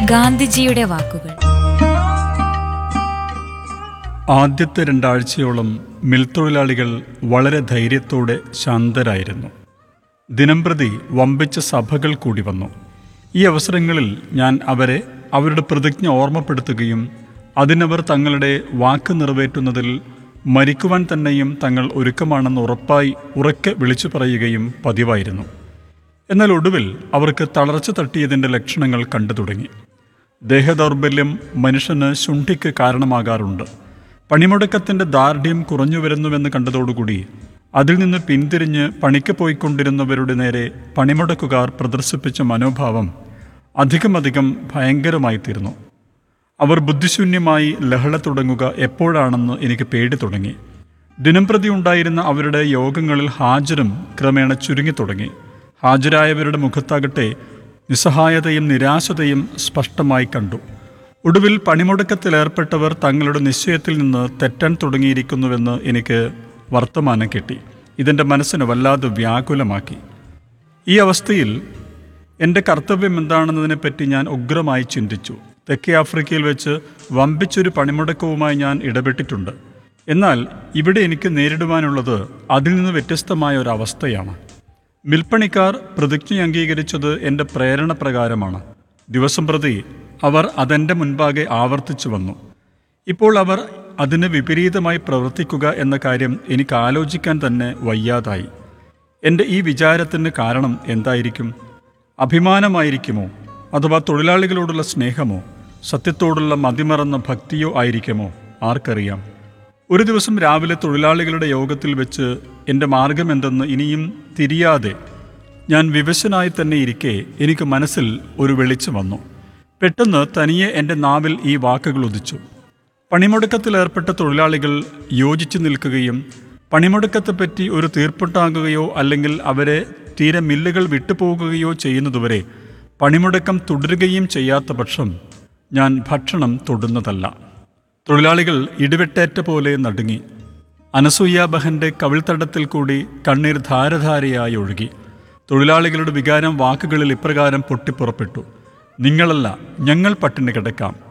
ഗാന്ധിജിയുടെ വാക്കുകൾ ആദ്യത്തെ രണ്ടാഴ്ചയോളം മിൽ തൊഴിലാളികൾ വളരെ ധൈര്യത്തോടെ ശാന്തരായിരുന്നു ദിനംപ്രതി വമ്പിച്ച സഭകൾ കൂടി വന്നു ഈ അവസരങ്ങളിൽ ഞാൻ അവരെ അവരുടെ പ്രതിജ്ഞ ഓർമ്മപ്പെടുത്തുകയും അതിനവർ തങ്ങളുടെ വാക്ക് നിറവേറ്റുന്നതിൽ മരിക്കുവാൻ തന്നെയും തങ്ങൾ ഒരുക്കമാണെന്ന് ഉറപ്പായി ഉറക്കെ വിളിച്ചു പറയുകയും പതിവായിരുന്നു എന്നാൽ ഒടുവിൽ അവർക്ക് തളർച്ച തട്ടിയതിൻ്റെ ലക്ഷണങ്ങൾ കണ്ടു തുടങ്ങി ദേഹദൗർബല്യം മനുഷ്യന് ശുണ്ഠിക്ക് കാരണമാകാറുണ്ട് പണിമുടക്കത്തിൻ്റെ ദാർഢ്യം കുറഞ്ഞു വരുന്നുവെന്ന് കണ്ടതോടുകൂടി അതിൽ നിന്ന് പിന്തിരിഞ്ഞ് പണിക്ക് പോയിക്കൊണ്ടിരുന്നവരുടെ നേരെ പണിമുടക്കുകാർ പ്രദർശിപ്പിച്ച മനോഭാവം അധികമധികം ഭയങ്കരമായി തീർന്നു അവർ ബുദ്ധിശൂന്യമായി ലഹള തുടങ്ങുക എപ്പോഴാണെന്ന് എനിക്ക് പേടി തുടങ്ങി ദിനംപ്രതി ഉണ്ടായിരുന്ന അവരുടെ യോഗങ്ങളിൽ ഹാജരും ക്രമേണ ചുരുങ്ങിത്തുടങ്ങി ഹാജരായവരുടെ മുഖത്താകട്ടെ നിസ്സഹായതയും നിരാശതയും സ്പഷ്ടമായി കണ്ടു ഒടുവിൽ പണിമുടക്കത്തിലേർപ്പെട്ടവർ തങ്ങളുടെ നിശ്ചയത്തിൽ നിന്ന് തെറ്റാൻ തുടങ്ങിയിരിക്കുന്നുവെന്ന് എനിക്ക് വർത്തമാനം കിട്ടി ഇതെൻ്റെ മനസ്സിനെ വല്ലാതെ വ്യാകുലമാക്കി ഈ അവസ്ഥയിൽ എൻ്റെ കർത്തവ്യം എന്താണെന്നതിനെപ്പറ്റി ഞാൻ ഉഗ്രമായി ചിന്തിച്ചു തെക്കേ ആഫ്രിക്കയിൽ വെച്ച് വമ്പിച്ചൊരു പണിമുടക്കവുമായി ഞാൻ ഇടപെട്ടിട്ടുണ്ട് എന്നാൽ ഇവിടെ എനിക്ക് നേരിടുവാനുള്ളത് അതിൽ നിന്ന് വ്യത്യസ്തമായ ഒരു അവസ്ഥയാണ് മിൽപ്പണിക്കാർ പ്രതിജ്ഞ അംഗീകരിച്ചത് എൻ്റെ പ്രേരണ പ്രകാരമാണ് ദിവസം പ്രതി അവർ അതെൻ്റെ മുൻപാകെ ആവർത്തിച്ചു വന്നു ഇപ്പോൾ അവർ അതിന് വിപരീതമായി പ്രവർത്തിക്കുക എന്ന കാര്യം എനിക്ക് ആലോചിക്കാൻ തന്നെ വയ്യാതായി എൻ്റെ ഈ വിചാരത്തിന് കാരണം എന്തായിരിക്കും അഭിമാനമായിരിക്കുമോ അഥവാ തൊഴിലാളികളോടുള്ള സ്നേഹമോ സത്യത്തോടുള്ള മതിമറന്ന ഭക്തിയോ ആയിരിക്കുമോ ആർക്കറിയാം ഒരു ദിവസം രാവിലെ തൊഴിലാളികളുടെ യോഗത്തിൽ വെച്ച് എൻ്റെ മാർഗം എന്തെന്ന് ഇനിയും തിരിയാതെ ഞാൻ വിവശനായി തന്നെ ഇരിക്കെ എനിക്ക് മനസ്സിൽ ഒരു വെളിച്ചം വന്നു പെട്ടെന്ന് തനിയെ എൻ്റെ നാവിൽ ഈ വാക്കുകൾ ഉദിച്ചു പണിമുടക്കത്തിലേർപ്പെട്ട തൊഴിലാളികൾ യോജിച്ചു നിൽക്കുകയും പണിമുടക്കത്തെപ്പറ്റി ഒരു തീർപ്പുണ്ടാകുകയോ അല്ലെങ്കിൽ അവരെ തീരെ മില്ലുകൾ വിട്ടുപോകുകയോ ചെയ്യുന്നതുവരെ പണിമുടക്കം തുടരുകയും ചെയ്യാത്ത പക്ഷം ഞാൻ ഭക്ഷണം തൊടുന്നതല്ല തൊഴിലാളികൾ ഇടിവെട്ടേറ്റ പോലെ നടുങ്ങി അനസൂയാബഹന്റെ കവിൾത്തടത്തിൽ കൂടി കണ്ണീർ ധാരധാരയായി ഒഴുകി തൊഴിലാളികളുടെ വികാരം വാക്കുകളിൽ ഇപ്രകാരം പൊട്ടിപ്പുറപ്പെട്ടു നിങ്ങളല്ല ഞങ്ങൾ പട്ടിണി കിടക്കാം